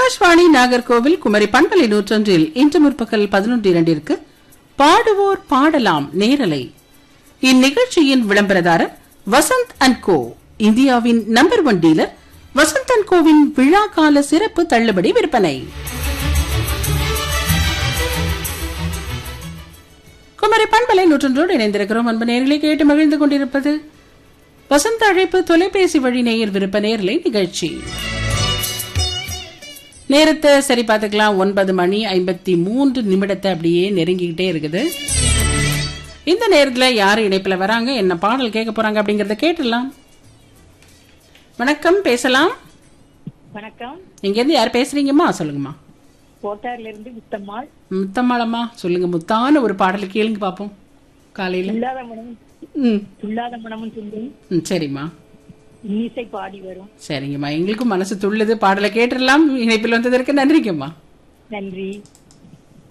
ஆகாஷ்வாணி நாகர்கோவில் குமரி பண்பலை நூற்றொன்றில் இன்று முற்பகல் பதினொன்று இரண்டிற்கு பாடுவோர் பாடலாம் நேரலை இந்நிகழ்ச்சியின் விளம்பரதாரர் வசந்த் அண்ட் கோ இந்தியாவின் number one dealer Vasanth and கோவின் விழா கால சிறப்பு தள்ளுபடி விற்பனை குமரி பண்பலை நூற்றொன்றோடு இணைந்திருக்கிறோம் அன்பு நேர்களை கேட்டு மகிழ்ந்து கொண்டிருப்பது வசந்த அழைப்பு தொலைபேசி வழி நேயர் விருப்ப நேரலை நிகழ்ச்சி நேரத்தை சரி பார்த்துக்கலாம் ஒன்பது மணி ஐம்பத்தி மூன்று நிமிடத்தை அப்படியே நெருங்கிக்கிட்டே இருக்குது இந்த நேரத்துல யாரு இணைப்புல வராங்க என்ன பாடல் கேட்க போறாங்க அப்படிங்கறத கேட்டுடலாம் வணக்கம் பேசலாம் வணக்கம் இங்க இருந்து யார் பேசுறீங்கம்மா சொல்லுங்கம்மா கோட்டார்ல இருந்து முத்தம்மாள் முத்தம்மாளம்மா சொல்லுங்க முத்தான ஒரு பாடல் கேளுங்க பாப்போம் காலையில துல்லாத மனமும் ம் துல்லாத மனமும் துள்ளும் ம், சரிம்மா இன்னிசை பாடி வரும் சரிங்கம்மா எங்களுக்கும் மனசு துள்ளுது பாடலை கேட்டுடலாம் இணைப்பில் வந்ததற்கு நன்றிங்கம்மா நன்றி